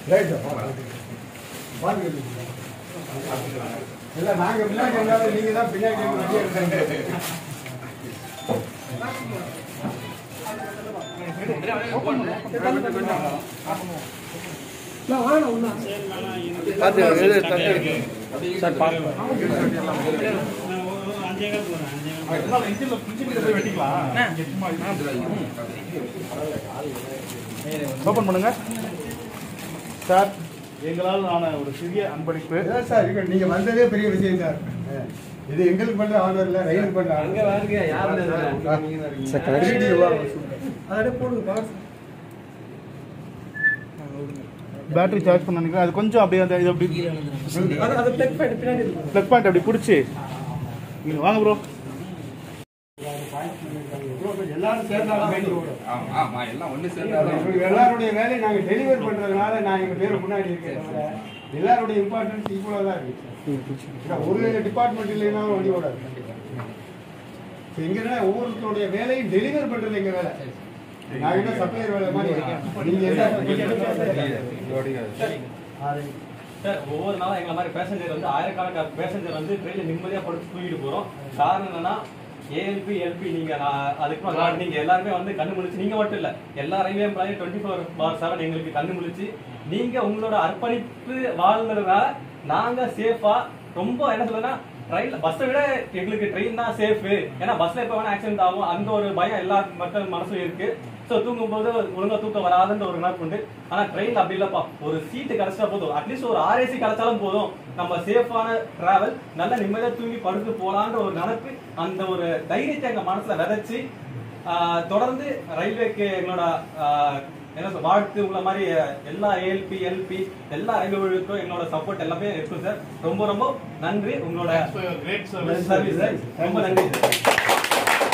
Right பாருங்க இல்ல நாங்க பின்னாடி இருந்தாலும் நீங்க தான் பின்னாடி இருந்து வண்டி எடுக்கிறீங்க ஓப்பன் பண்ணுங்க சார் எங்களால் ஆன ஒரு சிறிய அன்பளிப்பு இதான் சார் இங்க நீங்க வந்ததே பெரிய விஷயம் சார் இது எங்களுக்கு பண்ற ஆர்டர் இல்ல ரயிலுக்கு பண்ற அங்க வாருங்க யாரு போடுங்க பேட்டரி சார்ஜ் பண்ண நினைக்கிறேன் அது கொஞ்சம் அப்படியே அந்த இது அப்படி ப்ளக் பாயிண்ட் அப்படி பிடிச்சி இங்க வாங்க ப்ரோ எல்லாரும் சேர்ந்தாலும் வேண்டி ஓடும் ஆமா ஆமா எல்லாம் ஒண்ணு சேர்ந்தாதான் இவங்க எல்லாருடைய வேலையை நாங்க டெலிவர் பண்றதுனால நான் எங்க பேரு முன்னாடி இருக்கேன் தவிர எல்லாருடைய இம்பார்ட்டன்ஸ் ஈக்குவலா தான் இருக்கு ஏன்னா ஒரு டிபார்ட்மெண்ட் இல்லைன்னா வண்டி ஓடாது So, இங்க என்ன ஒவ்வொருத்தருடைய வேலையும் டெலிவர் பண்றது எங்க வேலை நான் என்ன சப்ளையர் வேலை மாதிரி நீங்க என்ன சார் ஒவ்வொரு நாளும் எங்களை மாதிரி பேசஞ்சர் வந்து ஆயிரக்கணக்கான பேசஞ்சர் வந்து ட்ரெயினில் நிம்மதியாக படுத்து தூங்கிட்டு போகிறோம் காரணம் என்னன்னா ஏஎல்பி எல்பி நீங்க நான் அதுக்கு அப்புறம் நீங்க எல்லாருமே வந்து கண்ணு முழிச்சு நீங்க மட்டும் இல்ல எல்லா ரயில்வே எம்ப்ளாயும் டுவெண்ட்டி ஃபோர் பார் செவன் எங்களுக்கு கண்ணு முழிச்சு நீங்க உங்களோட அர்ப்பணிப்பு வாழ்ந்ததுனால நாங்க சேஃபா ரொம்ப என்ன சொல்லுன்னா ட்ரெயின் பஸ்ஸை விட எங்களுக்கு ட்ரெயின் தான் சேஃப் ஏன்னா பஸ்ல எப்ப வேணா ஆக்சிடென்ட் ஆகும் அந்த ஒரு பயம் எல்லா மக்கள் மனசும் இருக்கு ஸோ தூங்கும் போது ஒழுங்கா தூக்கம் வராதுன்ற ஒரு நினைப்பு உண்டு ஆனா ட்ரெயின் அப்படி இல்லப்பா ஒரு சீட்டு கிடைச்சா போதும் அட்லீஸ்ட் ஒரு ஆர்ஏசி கிடைச்சாலும் போதும் நம்ம சேஃபான டிராவல் நல்ல நிம்மதியா தூங்கி படுத்து போலான்ற ஒரு நினைப்பு அந்த ஒரு தைரியத்தை எங்க மனசுல விதைச்சு ஆஹ், தொடர்ந்து ரயில்வேக்கு எங்களோட ஆஹ், என்ன சொல் வாழ்த்து உள்ள மாதிரி எல்லா ஏஎல்பி எல்பி எல்லா ரயில்வேக்கும் எங்களோட சப்போர்ட் எல்லாமே இருக்கும் சார் ரொம்ப ரொம்ப நன்றி உங்களோட கிரேட் சர்வீஸ் சார் ரொம்ப நன்றி சார்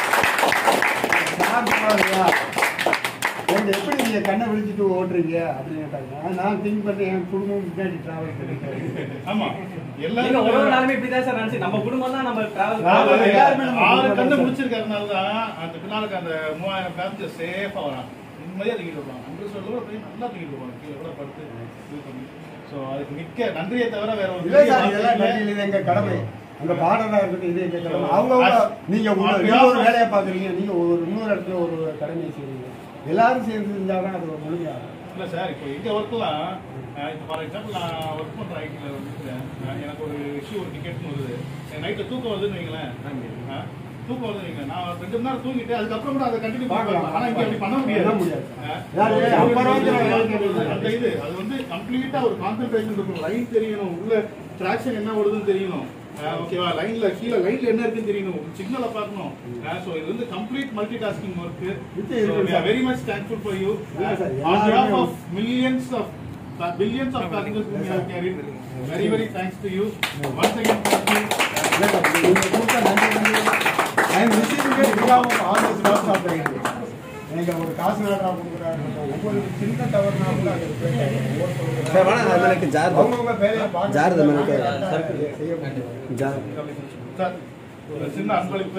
நான் சொன்னாருயா, எங்க எப்படி நீங்க கண்ணை விழிச்சிட்டு ஓட்டுறீங்க அப்படின்னு கேட்டாங்க நான் திங்க் பண்ணி என் குடும்பம் பின்னாடி டிராவல் பண்ணிட்டேன் ஆமா நீங்க ஒரு எல்லாரும் ஒரு நாளுமே இப்படிதான் சார் நினைச்சு நம்ம குடும்பம் தான் நம்ம நாம டிராவல் எல்லாருமே நம்ம ஆறு குடும்பம் கண்ணு தான். முடிச்சிருக்கறதுனால தான் அந்த பின்னாலுக்கு அந்த மூவாயிரம் பேசஞ்சர் சேஃபா வராங்க நிம்மதியா தூக்கிட்டு வருவாங்க அங்க சொல்ல போய் நல்லா தூக்கிட்டு வருவாங்க கீழே கூட படுத்து இது பண்ணி ஸோ அதுக்கு மிக்க நன்றியை தவிர வேற ஒரு இல்ல பெரிய சார் வார்த்தை இதெல்லாம் இல்லை. நன்றி இது எங்க கடமை அங்க பாடலா இருக்கட்டும் இது எங்க கடமை அவங்க As- நீங்க on ஒரு- behalf நீங்க ஒரு of- வேலையை பாக்குறீங்க நீங்க ஒரு இன்னொரு இடத்துல ஒரு கடமையை செய்றீங்க எல்லாரும் சேர்ந்து செஞ்சாதான் அது ஒரு முழுமையாகும் இல்ல சார் இப்போ எங்க ஒர்க்லாம் இப்போ ஃபார் எக்ஸாம்பிள் நான் ஒர்க் பண்ற ஐடியில் வந்துருக்கேன் எனக்கு ஒரு இஷ்யூ ஒரு டிக்கெட்னு வருது எனக்கு நைட்டில் தூக்கம் வருதுன்னு வைங்களேன் ஆ, தூக்கம் வருதுன்னு வைங்களேன் நான் ரெண்டு மணி நேரம் தூங்கிட்டு அதுக்கப்புறம் கூட அதை கண்டினியூ பார்க்கலாம். பண்ணலாம் ஆனா இங்க அப்படி பண்ண பண்ண முடியாது முடியாது. ஆ, யாரு? ஒரு அப்புறம் வந்து ஒரு வேலை செய்யறது. அந்த இது அது வந்து கம்ப்ளீட்டா ஒரு கான்சென்ட்ரேஷன் இருக்கணும் லைன் தெரியணும் உள்ள ட்ராக்ஷன் என்ன வருதுன்னு தெரியணும் ஓகேவா லைன்ல கீழே லைன்ல என்ன இருக்குன்னு தெரியணும் சிக்னலை பார்க்கணும் ஸோ இது வந்து கம்ப்ளீட் மல்டி டாஸ்கிங் ஒர்க் இது இருக்கு sir. Very much thankful for you இல்ல சார், on behalf எல்லாருமே of millions of uh, billions of passengers whom you have carried. Very, very thanks to you. Once again, thank you. இல்ல sir, நீங்க கொடுத்த நன்றி வந்து I am receiving it without all the staffs of the Railway. எனக்கு ஒரு காசு வேணா கொடுக்குறாரு ஒவ்வொரு சின்ன தவறுனா கூட அது ஒவ்வொருத்தரும் சார், வேணாம், அது எனக்கு ஜார் அவங்கவங்க வேலையை பார்க்க ஜார் இது மேலே செய்ய முடியும் ஜார் Sir, ஒரு சின்ன அன்பளிப்பு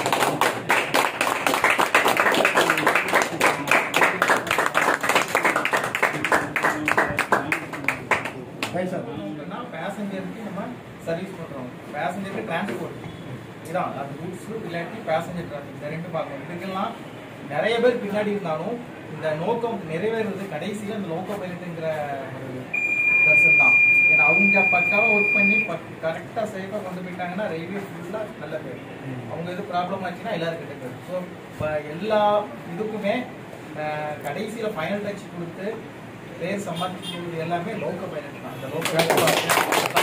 ரைட் சார் பேசஞ்சருக்கு நம்ம சர்வீஸ் பண்றோம் பேசஞ்சருக்கு டிரான்ஸ்போர்ட் இதான் அது கூட்ஸ் இல்லாட்டி பேசஞ்சர் டிராஃபிக் இந்த ரெண்டு பார்க்கணும் இதுக்கெல்லாம் நிறைய பேர் பின்னாடி இருந்தாலும் இந்த நோக்கம் நிறைவேறுறது கடைசியில் இந்த லோக்கோ பைலட்டுங்கிற ஒரு பர்சன் தான் ஏன்னா அவங்க பக்காவாக ஒர்க் பண்ணி கரெக்டாக சேஃபாக கொண்டு போயிட்டாங்கன்னா ரயில்வே ஃபுல்லாக நல்ல பேர் அவங்க எது ப்ராப்ளம் ஆச்சுன்னா எல்லாரும் கிட்ட பேர் ஸோ இப்போ எல்லா இதுக்குமே கடைசியில் ஃபைனல் டச் கொடுத்து பேர் சம்பாதிச்சு கொடுக்குறது எல்லாமே லோக்கோ பைலட் தான் அந்த லோக்கோ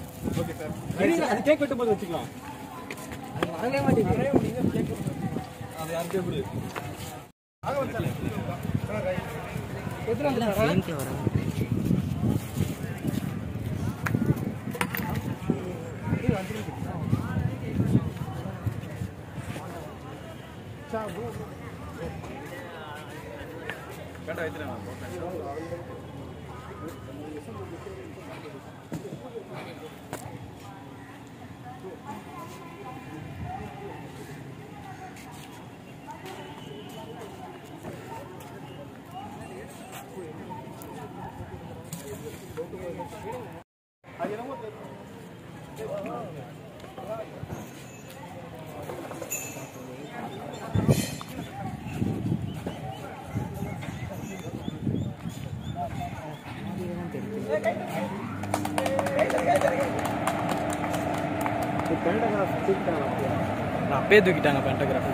அது கேக் வெட்டும் போது வச்சுக்கலாம் அப்பயே தூக்கிட்டாங்க பென்டோகிராஃபி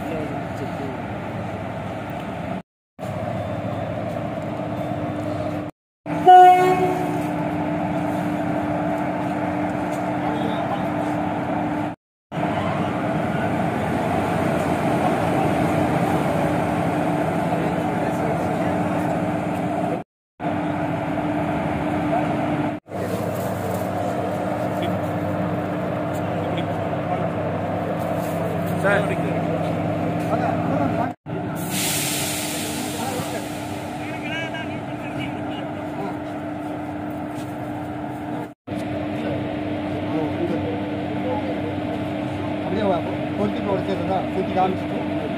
அப்படியே பொறுத்தி உடைச்சிருந்தா சுற்றி காமிச்சிட்டு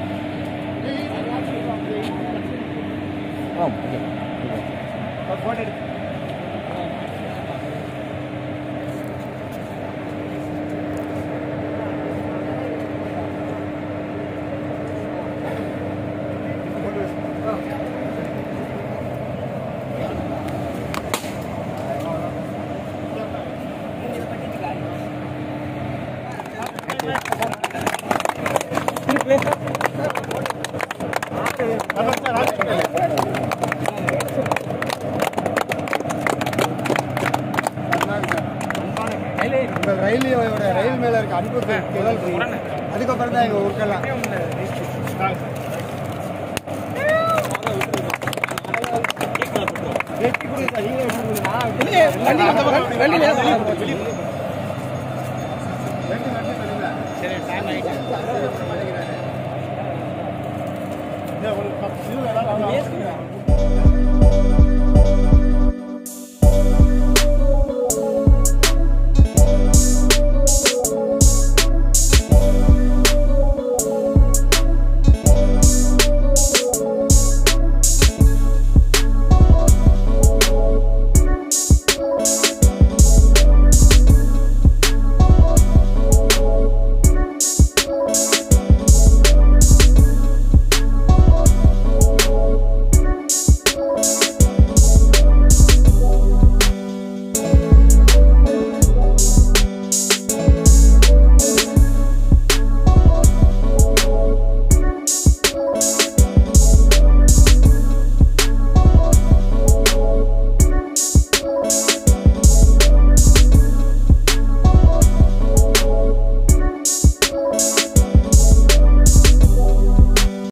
ஆ ஓகே ஃபோட்டோ எடுத்து இந்த ரயில்வேயோட ரயில் மேல இருக்க அன்பு முதல் புரியும். அதுக்கப்புறம் தான் எங்க ஒர்க்கெல்லாம் வெட்டி கொடுங்க சார் நீங்க வெட்டி கொடுங்க நான் வெட்டி- வண்டியில வெளியே போ. வெளியே போ. வெட்டி வெட்டி கொடுங்க. சரி டைம் ஆயிட்டு இது ஒரு பத்து- இது வேணா, வேணா.